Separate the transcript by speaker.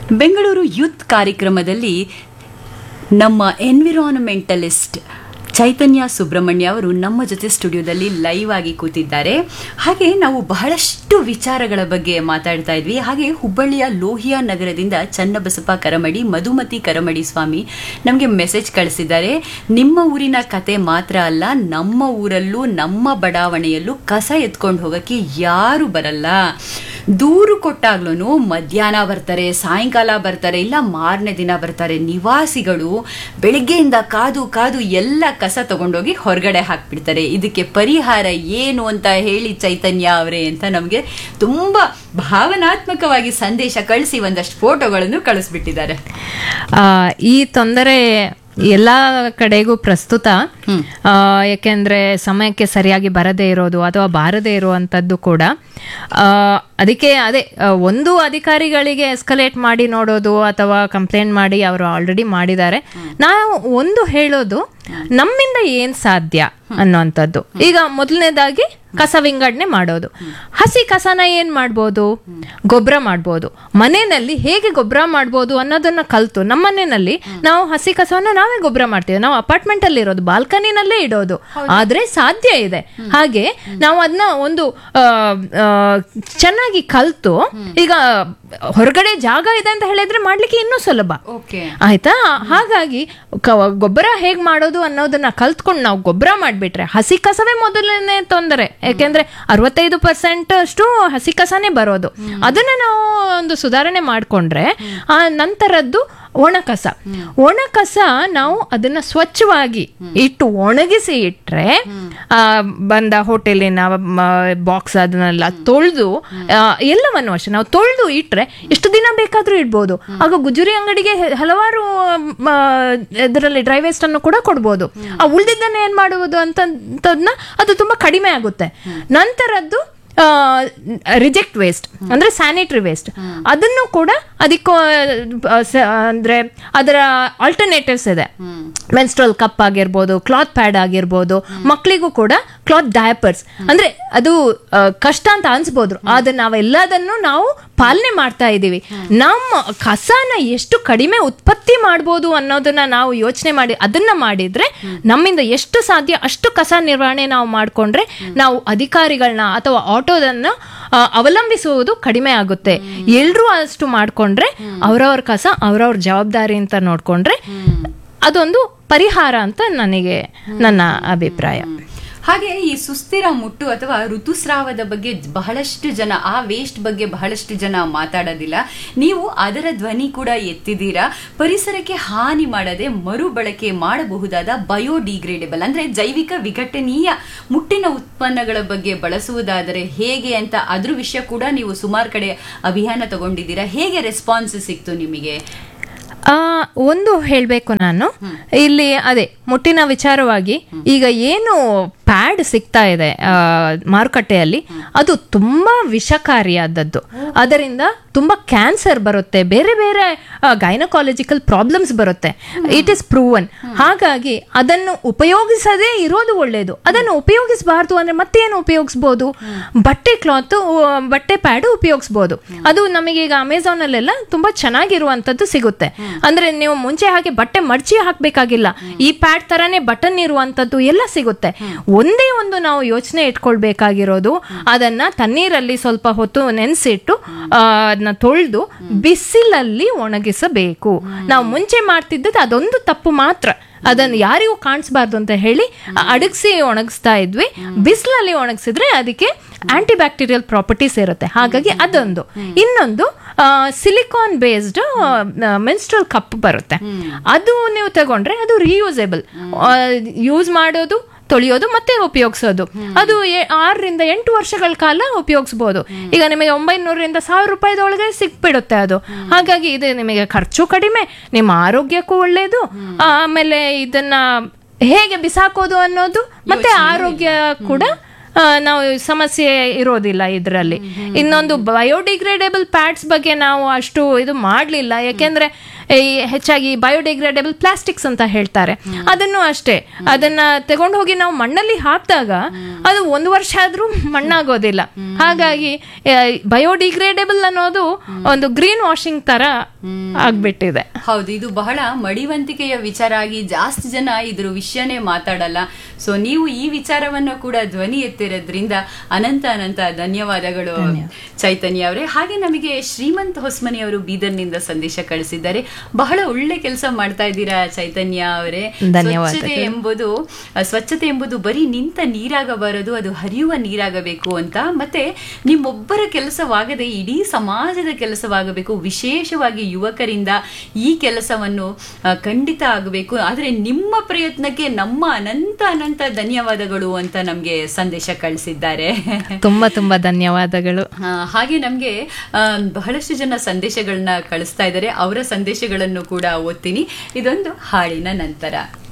Speaker 1: Bengaluru youth ಕಾರ್ಯಕ್ರಮದಲ್ಲಿ ನಮ್ಮ environmentalist ಚೈತನ್ಯ ಸುಬ್ರಹ್ಮಣ್ಯ ಅವರು ನಮ್ಮ ಜೊತೆ ಸ್ಟುಡಿಯೋದಲ್ಲಿ ಲೈವ್ ಆಗಿ ಕೂತಿದ್ದಾರೆ ಹಾಗೆ ನಾವು ಬಹಳಷ್ಟು ವಿಚಾರಗಳ ಬಗ್ಗೆ ಮಾತಾಡ್ತಾ ಇದ್ವಿ ಹಾಗೆ ಹುಬ್ಬಳ್ಳಿಯ ಲೋಹಿಯಾ ನಗರದಿಂದ ಚನ್ನಬಸಪ್ಪ ಕರಮಡಿ ಮಧುಮತಿ ಕರಮಡಿ ಸ್ವಾಮಿ ನಮಗೆ ಮೆಸೇಜ್ ಕಳಿಸಿದ್ದಾರೆ ನಿಮ್ಮ ಊರಿನ ಕತೆ ಮಾತ್ರ ಅಲ್ಲ ನಮ್ಮ ಊರಲ್ಲೂ ನಮ್ಮ ಬಡಾವಣೆಯಲ್ಲೂ ಕಸ ಎತ್ಕೊಂಡು ಹೋಗಕ್ಕೆ ಯಾರು ಬರಲ್ಲ ದೂರು ಕೊಟ್ಟಾಗ್ಲೂ ಮಧ್ಯಾಹ್ನ ಬರ್ತಾರೆ ಸಾಯಂಕಾಲ ಬರ್ತಾರೆ ಇಲ್ಲ ಮಾರನೇ ದಿನ ಬರ್ತಾರೆ ನಿವಾಸಿಗಳು ಬೆಳಿಗ್ಗೆಯಿಂದ ಕಾದು ಕಾದು ಎಲ್ಲ ಕಸ ತಗೊಂಡೋಗಿ ಹೊರಗಡೆ ಹಾಕ್ಬಿಡ್ತಾರೆ ಇದಕ್ಕೆ ಪರಿಹಾರ ಏನು ಅಂತ ಹೇಳಿ ಚೈತನ್ಯ ಅವರೇ ಅಂತ ನಮಗೆ ತುಂಬಾ ಭಾವನಾತ್ಮಕವಾಗಿ ಸಂದೇಶ ಕಳಿಸಿ ಒಂದಷ್ಟು ಫೋಟೋಗಳನ್ನು ಕಳಿಸ್ಬಿಟ್ಟಿದ್ದಾರೆ
Speaker 2: ಆ, ಈ ತೊಂದರೆ ಎಲ್ಲ ಕಡೆಗೂ ಪ್ರಸ್ತುತ ಆ, ಯಾಕೆಂದ್ರೆ ಸಮಯಕ್ಕೆ ಸರಿಯಾಗಿ ಬರದೇ ಇರೋದು ಅಥವಾ ಬಾರದೇ ಇರುವಂತದ್ದು ಕೂಡ ಆ, ಅದಕ್ಕೆ ಅದೇ ಆ, ಒಂದು ಅಧಿಕಾರಿಗಳಿಗೆ ಎಸ್ಕಲೇಟ್ ಮಾಡಿ ನೋಡೋದು ಅಥವಾ ಕಂಪ್ಲೇಂಟ್ ಮಾಡಿ ಅವರು ಆಲ್ರೆಡಿ ಮಾಡಿದ್ದಾರೆ ನಾವು ಒಂದು ಹೇಳೋದು ನಮ್ಮಿಂದ ಏನ್ ಸಾಧ್ಯ ಅನ್ನುವಂಥದ್ದು ಈಗ ಮೊದಲನೇದಾಗಿ ಕಸ ವಿಂಗಡಣೆ ಮಾಡೋದು ಹಸಿ ಕಸನ ಏನ್ ಮಾಡ್ಬೋದು ಗೊಬ್ಬರ ಮಾಡ್ಬೋದು ಮನೆಯಲ್ಲಿ ಹೇಗೆ ಗೊಬ್ಬರ ಮಾಡ್ಬೋದು ಅನ್ನೋದನ್ನ ಕಲ್ತು ನಮ್ಮ ಮನೆಯಲ್ಲಿ ನಾವು ಹಸಿ ಕಸವನ್ನ ನಾವೇ ಗೊಬ್ಬರ ಮಾಡ್ತೀವಿ ನಾವು ಅಪಾರ್ಟ್ಮೆಂಟ್ ಅಲ್ಲಿ ಇರೋದು ಬಾಲ್ಕನಿನಲ್ಲೇ ಇಡೋದು ಆದ್ರೆ ಸಾಧ್ಯ ಇದೆ ಹಾಗೆ ನಾವು ಅದನ್ನ ಒಂದು ಆ, ಆ, ಚೆನ್ನಾಗಿ ಕಲ್ತು ಈಗ ಹೊರಗಡೆ ಜಾಗ ಇದೆ ಅಂತ ಹೇಳಿದ್ರೆ ಮಾಡ್ಲಿಕ್ಕೆ ಇನ್ನೂ ಸುಲಭ
Speaker 1: ಓಕೆ
Speaker 2: ಆಯ್ತಾ ಹಾಗಾಗಿ ಕ- ಗೊಬ್ಬರ ಹೇಗ್ ಮಾಡೋದು ಅನ್ನೋದನ್ನ ಕಲ್ತ್ಕೊಂಡು ನಾವು ಗೊಬ್ಬರ ಮಾಡ್ಬಿಟ್ರೆ ಹಸಿ ಕಸವೇ ಮೊದಲನೇ ತೊಂದರೆ ಯಾಕೆಂದ್ರೆ ಅರವತ್ತೈದು ಪರ್ಸೆಂಟ್ ಅಷ್ಟು ಹಸಿ ಕಸನೇ ಬರೋದು ಅದನ್ನ ನಾವು ಒಂದು ಸುಧಾರಣೆ ಮಾಡ್ಕೊಂಡ್ರೆ ಆ ನಂತರದ್ದು ಒಣ ಕಸ ಒಣ ಕಸ ನಾವು ಅದನ್ನ ಸ್ವಚ್ಛವಾಗಿ ಇಟ್ಟು ಒಣಗಿಸಿ ಇಟ್ರೆ ಆ, ಬಂದ ಹೋಟೆಲಿನ ಬಾಕ್ಸ್ ಅದನ್ನೆಲ್ಲ ತೊಳೆದು ಎಲ್ಲವನ್ನು ಅಷ್ಟೇ ನಾವು ತೊಳೆದು ಇಟ್ರೆ ಎಷ್ಟು ದಿನ ಬೇಕಾದ್ರೂ ಇಡ್ಬೋದು ಆಗ ಗುಜರಿ ಅಂಗಡಿಗೆ ಹೆ- ಹಲವಾರು ಇದರಲ್ಲಿ ಡ್ರೈ ವೇಸ್ಟ್ ಅನ್ನು ಕೂಡ ಕೊಡ್ಬೋದು ಆ ಉಳ್ದಿದ್ದನ್ನ ಏನ್ ಮಾಡುವುದು ಅಂತದನ್ನ ಅದು ತುಂಬಾ ಕಡಿಮೆ ಆಗುತ್ತೆ ನಂತರದ್ದು ರಿಜೆಕ್ಟ್ ವೇಸ್ಟ್ ಅಂದ್ರೆ ಸ್ಯಾನಿಟರಿ ವೇಸ್ಟ್ ಅದನ್ನು ಕೂಡ ಅದಕ್ಕೂ ಆ, ಸ- ಅಂದ್ರೆ ಅದರ ಆಲ್ಟರ್ನೇಟಿವ್ಸ್ ಇದೆ ಮೆನ್ಸ್ಟ್ರಲ್ ಕಪ್ ಆಗಿರ್ಬೋದು ಕ್ಲಾತ್ ಪ್ಯಾಡ್ ಆಗಿರ್ಬೋದು ಮಕ್ಕಳಿಗೂ ಕೂಡ ಕ್ಲಾತ್ ಡಯಪರ್ಸ್ ಅಂದ್ರೆ ಅದು ಆ, ಕಷ್ಟ ಅಂತ ಅನ್ಸ್ಬೋದು ಆದ್ರೆ ನಾವೆಲ್ಲದನ್ನು ನಾವು ಪಾಲನೆ ಮಾಡ್ತಾ ಇದ್ದೀವಿ ನಮ್ಮ ಕಸನ ಎಷ್ಟು ಕಡಿಮೆ ಉತ್ಪತ್ತಿ ಮಾಡ್ಬೋದು ಅನ್ನೋದನ್ನ ನಾವು ಯೋಚನೆ ಮಾಡಿ ಅದನ್ನ ಮಾಡಿದ್ರೆ ನಮ್ಮಿಂದ ಎಷ್ಟು ಸಾಧ್ಯ ಅಷ್ಟು ಕಸ ನಿರ್ವಹಣೆ ನಾವು ಮಾಡ್ಕೊಂಡ್ರೆ ನಾವು ಅಧಿಕಾರಿಗಳನ್ನ ಅಥವಾ ಆಟೋದನ್ನ ಆ, ಅವಲಂಬಿಸುವುದು ಕಡಿಮೆ ಆಗುತ್ತೆ ಎಲ್ರೂ ಅಷ್ಟು ಮಾಡ್ಕೊಂಡ್ರೆ ಅವ್ರವ್ರ ಕಸ ಅವ್ರವ್ರ ಜವಾಬ್ದಾರಿ ಅಂತ ನೋಡ್ಕೊಂಡ್ರೆ ಅದೊಂದು ಪರಿಹಾರ ಅಂತ ನನಗೆ ನನ್ನ ಅಭಿಪ್ರಾಯ
Speaker 1: ಹಾಗೆ ಈ ಸುಸ್ಥಿರ ಮುಟ್ಟು ಅಥವಾ ಋತುಸ್ರಾವದ ಬಗ್ಗೆ ಬಹಳಷ್ಟು ಜನ ಆ ವೇಸ್ಟ್ ಬಗ್ಗೆ ಬಹಳಷ್ಟು ಜನ ಮಾತಾಡೋದಿಲ್ಲ ನೀವು ಅದರ ಧ್ವನಿ ಕೂಡ ಎತ್ತಿದ್ದೀರಾ ಪರಿಸರಕ್ಕೆ ಹಾನಿ ಮಾಡದೆ ಮರುಬಳಕೆ ಮಾಡಬಹುದಾದ ಬಯೋಡಿಗ್ರೇಡೇಬಲ್ ಅಂದ್ರೆ ಜೈವಿಕ ವಿಘಟನೀಯ ಮುಟ್ಟಿನ ಉತ್ಪನ್ನಗಳ ಬಗ್ಗೆ ಬಳಸುವುದಾದರೆ ಹೇಗೆ ಅಂತ ಅದ್ರ ವಿಷಯ ಕೂಡ ನೀವು ಸುಮಾರು ಕಡೆ ಅಭಿಯಾನ ತಗೊಂಡಿದ್ದೀರಾ ಹೇಗೆ ರೆಸ್ಪಾನ್ಸ್ ಸಿಕ್ತು ನಿಮಗೆ
Speaker 2: ಆ, ಒಂದು ಹೇಳಬೇಕು ನಾನು ಇಲ್ಲಿ ಅದೇ ಮುಟ್ಟಿನ ವಿಚಾರವಾಗಿ ಈಗ ಏನು ಪ್ಯಾಡ್ ಸಿಗ್ತಾ ಇದೆ ಆ, ಮಾರುಕಟ್ಟೆಯಲ್ಲಿ ಅದು ತುಂಬಾ ವಿಷಕಾರಿಯಾದದ್ದು ಅದರಿಂದ ತುಂಬಾ ಕ್ಯಾನ್ಸರ್ ಬರುತ್ತೆ ಬೇರೆ ಬೇರೆ ಗೈನಕಾಲಜಿಕಲ್ ಪ್ರಾಬ್ಲಮ್ಸ್ ಬರುತ್ತೆ ಇಟ್ ಇಸ್ ಪ್ರೂವನ್ ಹಾಗಾಗಿ ಅದನ್ನು ಉಪಯೋಗಿಸದೇ ಇರೋದು ಒಳ್ಳೆಯದು ಅದನ್ನು ಉಪಯೋಗಿಸಬಾರ್ದು ಅಂದ್ರೆ ಮತ್ತೇನು ಉಪಯೋಗಿಸ್ಬೋದು ಬಟ್ಟೆ ಕ್ಲಾತ್ ಬಟ್ಟೆ ಪ್ಯಾಡ್ ಉಪಯೋಗಿಸ್ಬೋದು ಅದು ನಮಗೆ ಈಗ ಅಮೆಝಾನ್ ಅಲ್ಲೆಲ್ಲ ತುಂಬಾ ಚೆನ್ನಾಗಿರುವಂತದ್ದು ಸಿಗುತ್ತೆ ಅಂದ್ರೆ ನೀವು ಮುಂಚೆ ಹಾಗೆ ಬಟ್ಟೆ ಮಡ್ಚಿ ಹಾಕ್ಬೇಕಾಗಿಲ್ಲ ಈ ಪ್ಯಾಡ್ ತರಾನೇ ಬಟನ್ ಇರುವಂತದ್ದು ಎಲ್ಲ ಸಿಗುತ್ತೆ ಒಂದೇ ಒಂದು ನಾವು ಯೋಚನೆ ಇಟ್ಕೊಳ್ಬೇಕಾಗಿರೋದು ಅದನ್ನ ತಣ್ಣೀರಲ್ಲಿ ಸ್ವಲ್ಪ ಹೊತ್ತು ನೆನೆಸಿಟ್ಟು ಅದನ್ನ ತೊಳೆದು ಬಿಸಿಲಲ್ಲಿ ಒಣಗಿಸಬೇಕು ನಾವು ಮುಂಚೆ ಮಾಡ್ತಿದ್ದದ್ದು ಅದೊಂದು ತಪ್ಪು ಮಾತ್ರ ಅದನ್ನು ಯಾರಿಗೂ ಕಾಣಿಸ್ಬಾರ್ದು ಅಂತ ಹೇಳಿ ಅಡಗಿಸಿ ಒಣಗಿಸ್ತಾ ಇದ್ವಿ ಬಿಸಿಲಲ್ಲಿ ಒಣಗಿಸಿದ್ರೆ ಅದಕ್ಕೆ ಆಂಟಿ ಬ್ಯಾಕ್ಟೀರಿಯಲ್ ಪ್ರಾಪರ್ಟೀಸ್ ಇರುತ್ತೆ ಹಾಗಾಗಿ ಅದೊಂದು ಇನ್ನೊಂದು ಸಿಲಿಕಾನ್ ಬೇಸ್ಡ್ ಮೆನ್ಸ್ಟ್ರಲ್ ಕಪ್ ಬರುತ್ತೆ ಅದು ನೀವು ತಗೊಂಡ್ರೆ ಅದು ರಿಯೂಸೇಬಲ್ ಯೂಸ್ ಮಾಡೋದು ತೊಳೆಯೋದು ಮತ್ತೆ ಉಪಯೋಗಿಸೋದು ಅದು ಎ- ಆರರಿಂದ ಎಂಟು ವರ್ಷಗಳ ಕಾಲ ಉಪಯೋಗಿಸ್ಬೋದು ಈಗ ನಿಮಗೆ ಒಂಬೈನೂರರಿಂದ ಸಾವಿರ ರೂಪಾಯಿದೊಳಗೆ ಸಿಕ್ಬಿಡುತ್ತೆ ಅದು ಹಾಗಾಗಿ ಇದು ನಿಮಗೆ ಖರ್ಚು ಕಡಿಮೆ ನಿಮ್ಮ ಆರೋಗ್ಯಕ್ಕೂ ಒಳ್ಳೆಯದು ಆಮೇಲೆ ಇದನ್ನ ಹೇಗೆ ಬಿಸಾಕೋದು ಅನ್ನೋದು ಮತ್ತೆ ಆರೋಗ್ಯ ಕೂಡ ಆ, ನಾವು ಸಮಸ್ಯೆ ಇರೋದಿಲ್ಲ ಇದರಲ್ಲಿ ಇನ್ನೊಂದು ಬಯೋಡಿಗ್ರೇಡೇಬಲ್ ಪ್ಯಾಡ್ಸ್ ಬಗ್ಗೆ ನಾವು ಅಷ್ಟು ಇದು ಮಾಡಲಿಲ್ಲ ಯಾಕೆಂದ್ರೆ ಈ ಹೆಚ್ಚಾಗಿ ಬಯೋಡಿಗ್ರೇಡೇಬಲ್ ಪ್ಲಾಸ್ಟಿಕ್ಸ್ ಅಂತ ಹೇಳ್ತಾರೆ ಅದನ್ನು ಅಷ್ಟೇ ಅದನ್ನ ತಗೊಂಡು ಹೋಗಿ ನಾವು ಮಣ್ಣಲ್ಲಿ ಹಾಕಿದಾಗ ಅದು ಒಂದು ವರ್ಷ ಆದ್ರೂ ಮಣ್ಣಾಗೋದಿಲ್ಲ ಹಾಗಾಗಿ ಬಯೋಡಿಗ್ರೇಡೇಬಲ್ ಅನ್ನೋದು ಒಂದು ಗ್ರೀನ್ ವಾಷಿಂಗ್ ತರ ಆಗ್ಬಿಟ್ಟಿದೆ
Speaker 1: ಹೌದು ಇದು ಬಹಳ ಮಡಿವಂತಿಕೆಯ ವಿಚಾರ ಆಗಿ ಜಾಸ್ತಿ ಜನ ಇದ್ರ ವಿಷಯನೇ ಮಾತಾಡಲ್ಲ ಸೊ ನೀವು ಈ ವಿಚಾರವನ್ನು ಕೂಡ ಧ್ವನಿ ಎತ್ತಿರೋದ್ರಿಂದ ಅನಂತ ಅನಂತ ಧನ್ಯವಾದಗಳು ಚೈತನ್ಯ ಅವರೇ ಹಾಗೆ ನಮಗೆ ಶ್ರೀಮಂತ್ ಹೊಸ್ಮನಿ ಅವರು ಬೀದರ್ನಿಂದ ಸಂದೇಶ ಕಳಿಸಿದ್ದಾರೆ ಬಹಳ ಒಳ್ಳೆ ಕೆಲಸ ಮಾಡ್ತಾ ಇದ್ದೀರಾ ಚೈತನ್ಯ ಅವರೇ
Speaker 2: ಧನ್ಯವಾದಗಳು.
Speaker 1: ಸ್ವಚ್ಛತೆ ಎಂಬುದು ಆ, ಸ್ವಚ್ಛತೆ ಎಂಬುದು ಬರೀ ನಿಂತ ನೀರಾಗಬಾರದು ಅದು ಹರಿಯುವ ನೀರಾಗಬೇಕು ಅಂತ ಮತ್ತೆ ನಿಮ್ಮೊಬ್ಬರ ಕೆಲಸವಾಗದೆ ಇಡೀ ಸಮಾಜದ ಕೆಲಸವಾಗಬೇಕು ವಿಶೇಷವಾಗಿ ಯುವಕರಿಂದ ಈ ಕೆಲಸವನ್ನು ಆ, ಖಂಡಿತ ಆಗಬೇಕು ಆದರೆ ನಿಮ್ಮ ಪ್ರಯತ್ನಕ್ಕೆ ನಮ್ಮ ಅನಂತ ಅನಂತ ಧನ್ಯವಾದಗಳು ಅಂತ ನಮಗೆ ಸಂದೇಶ ಕಳಿಸಿದ್ದಾರೆ
Speaker 2: ತುಂಬಾ ತುಂಬಾ ಧನ್ಯವಾದಗಳು
Speaker 1: ಆ, ಹಾಗೆ ನಮಗೆ ಬಹಳಷ್ಟು ಜನ ಸಂದೇಶಗಳನ್ನ ಕಳಿಸ್ತಾ ಇದ್ದಾರೆ ಅವರ ಸಂದೇಶಗಳನ್ನು ಕೂಡ ಓದ್ತೀನಿ ಇದೊಂದು ಹಾಡಿನ ನಂತರ